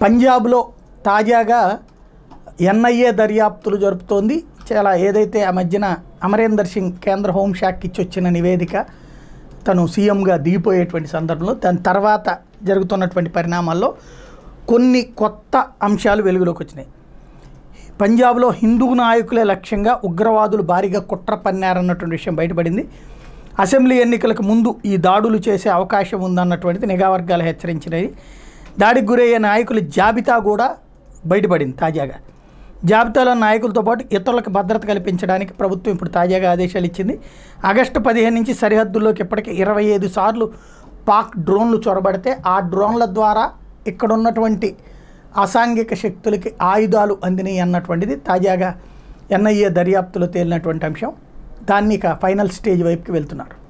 పంజాబ్లో తాజాగా ఎన్ఐఏ దర్యాప్తులు జరుపుతోంది చాలా ఏదైతే ఆ మధ్యన అమరేందర్ సింగ్ కేంద్ర హోంశాఖకి ఇచ్చి వచ్చిన నివేదిక తను సీఎంగా దిగిపోయేటువంటి సందర్భంలో దాని తర్వాత జరుగుతున్నటువంటి పరిణామాల్లో కొన్ని కొత్త అంశాలు వెలుగులోకి వచ్చినాయి పంజాబ్లో హిందూ నాయకులే లక్ష్యంగా ఉగ్రవాదులు భారీగా కుట్ర పన్నారన్నటువంటి విషయం బయటపడింది అసెంబ్లీ ఎన్నికలకు ముందు ఈ దాడులు చేసే అవకాశం ఉందన్నటువంటిది నిఘా వర్గాలు హెచ్చరించినాయి దాడికి గురయ్యే నాయకుల జాబితా కూడా బయటపడింది తాజాగా జాబితాలో నాయకులతో పాటు ఇతరులకు భద్రత కల్పించడానికి ప్రభుత్వం ఇప్పుడు తాజాగా ఆదేశాలు ఇచ్చింది ఆగస్టు పదిహేను నుంచి సరిహద్దుల్లోకి ఇప్పటికే ఇరవై ఐదు సార్లు పాక్ డ్రోన్లు చొరబడితే ఆ డ్రోన్ల ద్వారా ఇక్కడ ఉన్నటువంటి అసాంఘిక శక్తులకి ఆయుధాలు అందినాయి అన్నటువంటిది తాజాగా ఎన్ఐఏ దర్యాప్తులో తేలినటువంటి అంశం దాన్ని ఇక ఫైనల్ స్టేజ్ వైపుకి వెళ్తున్నారు